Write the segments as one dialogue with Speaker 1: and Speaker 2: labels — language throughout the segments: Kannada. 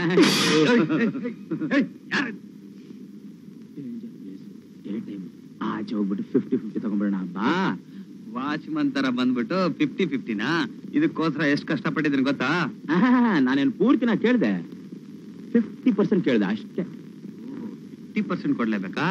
Speaker 1: ಆಚೆ ಹೋಗ್ಬಿಟ್ಟು ಫಿಫ್ಟಿ ಫಿಫ್ಟಿ ತಗೊಂಡ್ಬಿಡೋಣ ಬಾ
Speaker 2: ವಾಚ್ಮನ್ ತರ ಬಂದ್ಬಿಟ್ಟು ಫಿಫ್ಟಿ ಫಿಫ್ಟಿನಾ ಇದಕ್ಕೋಸ್ಕರ ಎಷ್ಟು ಕಷ್ಟಪಟ್ಟಿದ್ದೀನಿ ಗೊತ್ತಾ
Speaker 1: ನಾನೇನು ಪೂರ್ತಿನ ಕೇಳ್ದೆ ಫಿಫ್ಟಿ ಪರ್ಸೆಂಟ್ ಕೇಳ್ದೆ ಅಷ್ಟೇ
Speaker 2: ಫಿಫ್ಟಿ ಪರ್ಸೆಂಟ್ ಕೊಡ್ಲೇಬೇಕಾ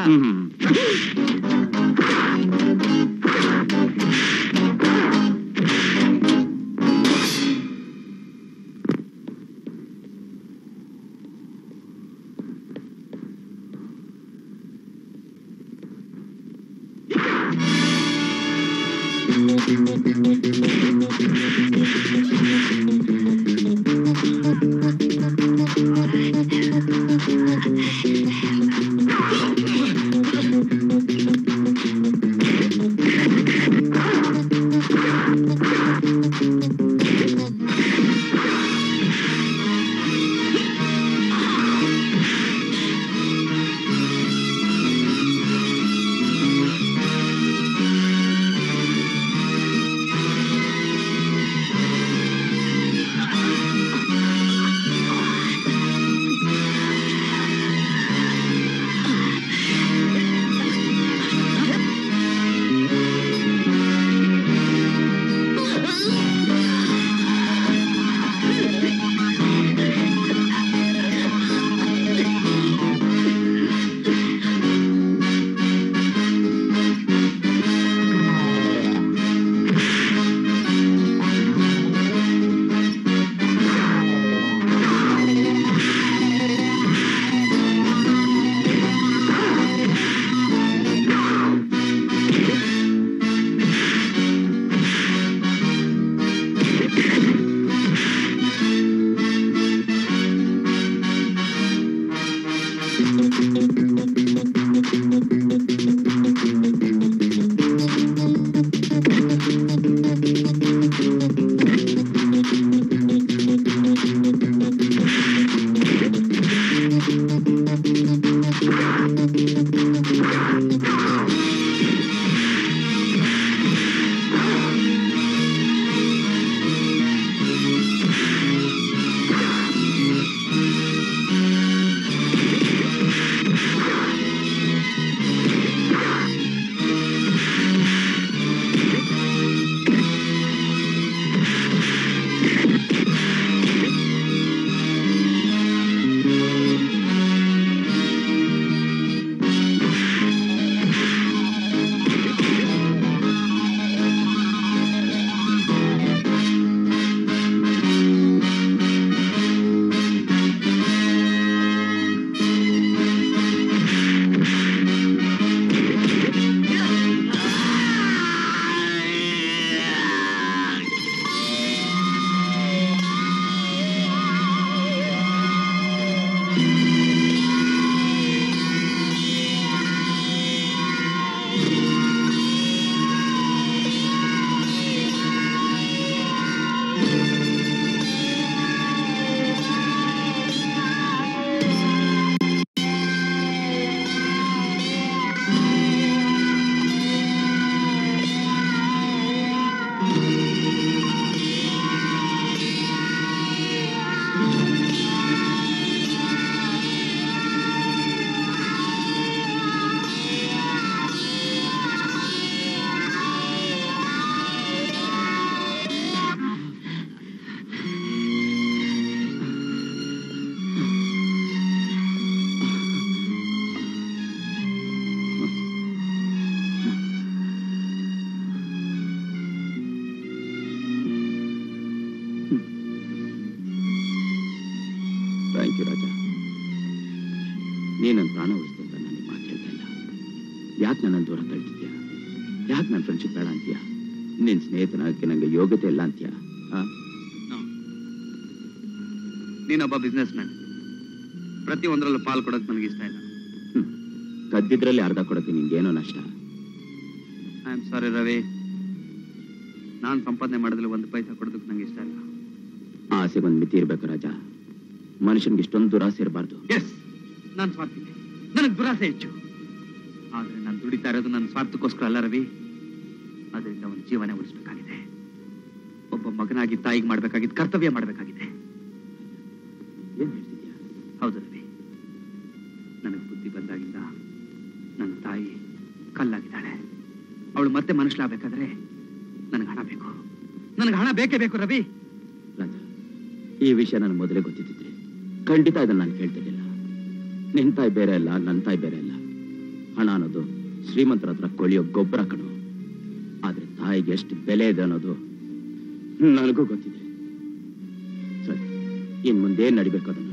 Speaker 1: ಥ್ಯಾಂಕ್ ಯು ರಾಜ ನೀನನ್ನ ಪ್ರಾಣ ಉಳಿಸ್ತು ಅಂತ ನನಗೆ ಮಾತು ಹೇಳ್ತಾ ಇಲ್ಲ ಯಾಕೆ ನನ್ನ ದೂರ ತಳ್ತಿದ್ಯಾ ಯಾಕೆ ನನ್ನ ಫ್ರೆಂಡ್ಶಿಪ್ ಬೇಡ ಅಂತೀಯ ನಿನ್ ಸ್ನೇಹಿತನಾಗಕ್ಕೆ ನಂಗೆ ಯೋಗ್ಯತೆ ಇಲ್ಲ ಅಂತೀಯ ಆ?
Speaker 2: ನೀನೊಬ್ಬ ಬಿಸ್ನೆಸ್ ಮ್ಯಾನ್ ಪ್ರತಿ ಒಂದರಲ್ಲೂ ಪಾಲ್ ಕೊಡೋಕೆ ನನಗೆ ಇಷ್ಟ ಇಲ್ಲ
Speaker 1: ಹ್ಮ್. ಕದ್ದಿದ್ರಲ್ಲಿ ಅರ್ಧ ಕೊಡಕ್ಕೆ ನಿಂಗೇನೋ ನಷ್ಟ
Speaker 2: ಐ ಆಮ್ ಸಾರಿ ರವಿ ನಾನು ಸಂಪಾದನೆ ಮಾಡೋದ್ರಲ್ಲಿ ಒಂದು ಪೈಸಾ ಕೊಡೋದಕ್ಕೆ ನಂಗೆ ಇಷ್ಟ ಇಲ್ಲ
Speaker 1: ಆಸೆಗೊಂದು ಮಿತಿ ಇರ್ಬೇಕು ರಾಜ ಮನುಷ್ಯನ್ಗೆ ಇಷ್ಟೊಂದು ದುರಾಸೆ ಇರಬಾರ್ದು
Speaker 2: ಎಸ್ ನಾನು ಸ್ವಾರ್ಥಿದೆ ನನಗೆ ದುರಾಸೆ ಹೆಚ್ಚು ಆದ್ರೆ ನಾನು ದುಡಿತಾ ಇರೋದು ನನ್ನ ಸ್ವಾರ್ಥಕ್ಕೋಸ್ಕರ ಅಲ್ಲ ರವಿ ಅದರಿಂದ ಒಂದು ಜೀವನ ಉಳಿಸ್ಬೇಕಾಗಿದೆ ಒಬ್ಬ ಮಗನಾಗಿ ತಾಯಿಗೆ ಮಾಡ್ಬೇಕಾಗಿದ್ದು ಕರ್ತವ್ಯ ಮಾಡ್ಬೇಕಾಗಿದೆ
Speaker 1: ಏನ್ ಹೇಳ್ತಿದ್ಯಾ
Speaker 2: ಕಲ್ಲಾಗಿದ್ದಾಳೆ ಅವಳು ಮತ್ತೆ ಮನುಷ್ಯಲಾಗಬೇಕಾದ್ರೆ ನನಗೆ ಹಣ ಬೇಕು ನನಗೆ ಹಣ ಬೇಕೇ ಬೇಕು ರವಿ
Speaker 1: ರಾಜ ಈ ವಿಷಯ ನನಗೆ ಮೊದಲೇ ಗೊತ್ತಿದ್ದಿದ್ರೆ ಖಂಡಿತ ಇದನ್ನ ನಾನು ಕೇಳ್ತಿರ್ಲಿಲ್ಲ ನಿನ್ ತಾಯಿ ಬೇರೆ ಅಲ್ಲ ನನ್ನ ತಾಯಿ ಬೇರೆ ಅಲ್ಲ ಹಣ ಅನ್ನೋದು ಶ್ರೀಮಂತರ ಹತ್ರ ಕೊಳಿಯೋ ಗೊಬ್ಬರ ಕಣು ಆದ್ರೆ ತಾಯಿಗೆ ಎಷ್ಟು ಬೆಲೆ ಇದೆ ಅನ್ನೋದು ನನಗೂ ಗೊತ್ತಿದೆ ಸರಿ ಇನ್ ಮುಂದೆ ಏನ್ ನಡಿಬೇಕು ಅದನ್ನ